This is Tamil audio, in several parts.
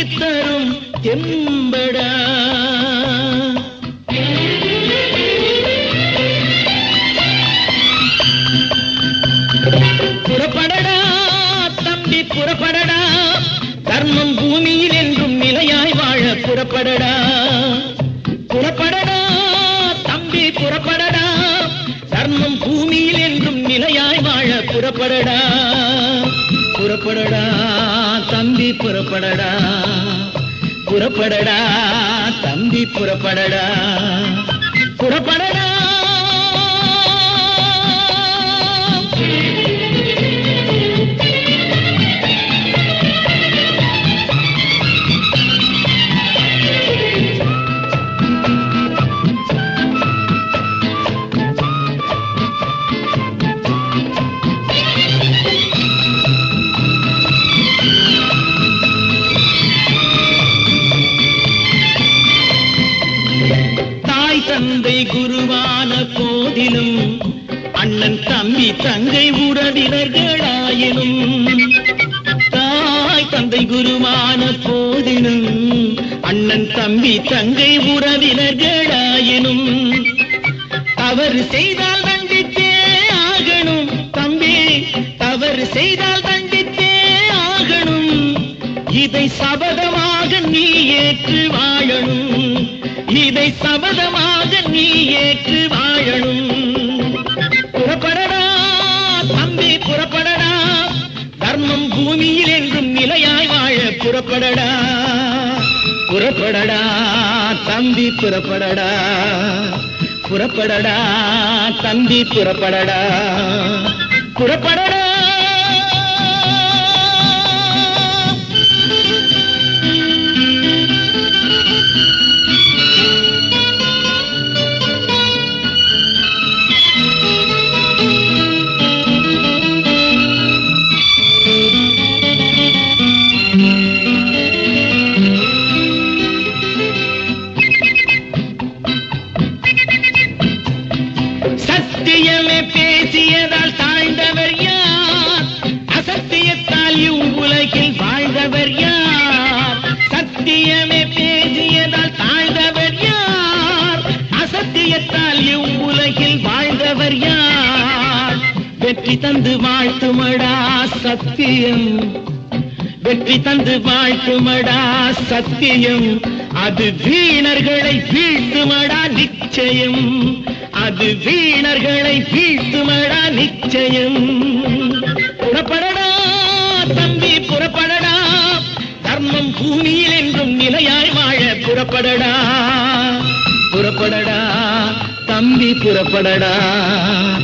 தரும் தெம்படா புறப்படடா தம்பி புறப்படடா தர்மம் பூமியில் என்றும் நிலையாய் வாழ புறப்படடா புறப்படடா தம்பி புறப்படடா தர்மம் பூமியில் என்றும் நிலையாய் வாழ புறப்படடா புறப்படடா தம்பி புறப்படடா புறப்படடா தம்பி புறப்படடா புறப்படடா தாய் தந்தை குருவான போதிலும் அண்ணன் தம்பி தங்கை உறவினர்களாயினும் தாய் தந்தை குருவான போதிலும் அண்ணன் தம்பி தங்கை உறவினர்களாயினும் தவறு செய்தால் தண்டித்தே ஆகணும் தம்பி தவறு செய்தால் தண்டித்தே ஆகணும் இதை சபதமாக நீ ஏற்று வாழணும் இதை சபதமாக நீ ஏற்று வாழணும் புறப்படடா தம்பி புறப்படடா தர்மம் பூமியில் என்றும் நிலையாய் வாழ புறப்படடா புறப்படடா தம்பி புறப்படடா புறப்படடா தம்பி புறப்படடா புறப்படடா சத்தியமே பேசியதால் தாழ்ந்தவர் யார் அசத்தியத்தால் இவ்வுலகில் வாழ்ந்தவர் யார் சத்தியமே பேசியதால் தாழ்ந்தவர் யார் அசத்தியத்தால் இவ்வுலகில் வாழ்ந்தவர் யார் வெற்றி தந்து வாழ்த்துமடா சத்தியம் வெற்றி தந்து வாழ்த்துமடா சத்தியம் அது வீணர்களை வீழ்த்துமடா நிச்சயம் அது வீணர்களை வீழ்த்துமடா நிச்சயம் புறப்படடா தம்பி புறப்படடா தர்மம் பூமியில் என்றும் நிலையாய் வாழ புறப்படடா புறப்படடா தம்பி புறப்படடா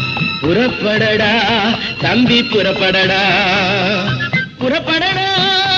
புறப்படடா தம்பி புறப்படடா புறப்படடா